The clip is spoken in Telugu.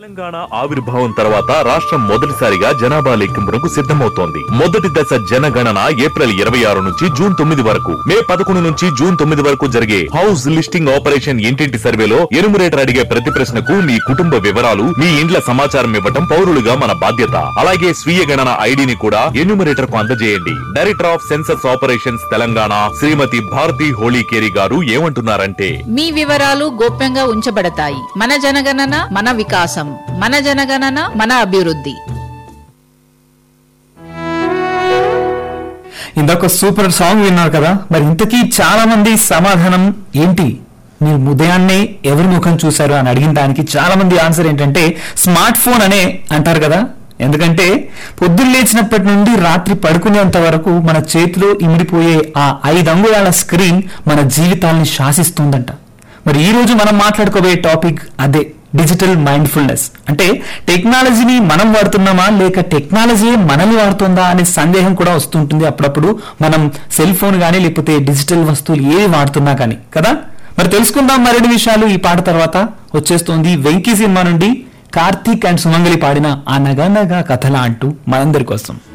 తెలంగాణ ఆవిర్భావం తర్వాత రాష్ట్రం మొదటిసారిగా జనాభా లెక్కింపునకు సిద్ధమవుతోంది మొదటి దశ జనగణన ఏప్రిల్ ఇరవై ఆరు నుంచి జూన్ తొమ్మిది వరకు మే పదకొండు నుంచి జూన్ తొమ్మిది వరకు జరిగే హౌస్ లిస్టింగ్ ఆపరేషన్ ఇంటింటి సర్వేలో ఎనుమరేటర్ అడిగే ప్రతి ప్రశ్నకు మీ కుటుంబ వివరాలు మీ ఇండ్ల సమాచారం ఇవ్వటం పౌరులుగా మన బాధ్యత అలాగే స్వీయ గణన ఐడిని కూడా ఎన్యూమరేటర్ కు అందజేయండి director of census operations Telangana Srimathi Bharathi Holikeri garu ఏమంటున్నారంటే మీ వివరాలు గోప్యంగా ఉంచబడతాయి మన జనగణన మన వికాసం మన జనగణన మన అభివృద్ధి ఇందాక సూపర్ సాంగ్ విన్నారు కదా మరి ఇంతకీ చాలా మంది సమాధానం ఏంటి మీరు ఉదయాన్నే ఎవరి ముఖం చూశారు అని అడిగిన దానికి చాలా మంది ఆన్సర్ ఏంటంటే స్మార్ట్ ఫోన్ అనే అంటారు కదా ఎందుకంటే పొద్దున్న లేచినప్పటి నుండి రాత్రి పడుకునేంత వరకు మన చేతిలో ఇమిడిపోయే ఆ ఐదు అంగుళాల స్క్రీన్ మన జీవితాల్ని శాసిస్తుందంట మరి ఈ రోజు మనం మాట్లాడుకోబోయే టాపిక్ అదే డిజిటల్ మైండ్ఫుల్నెస్ అంటే టెక్నాలజీని మనం వాడుతున్నామా లేక టెక్నాలజీ మనల్ని వాడుతుందా అనే సందేహం కూడా వస్తుంటుంది అప్పుడప్పుడు మనం సెల్ ఫోన్ కానీ లేకపోతే డిజిటల్ వస్తువులు ఏవి వాడుతున్నా కానీ కదా మరి తెలుసుకుందాం మరిన్ని విషయాలు ఈ పాట తర్వాత వచ్చేస్తోంది వెంకీ సినిమా నుండి కార్తీక్ అండ్ సుమంగలి పాడిన ఆ నగా నగా కథల అంటూ మనందరి కోసం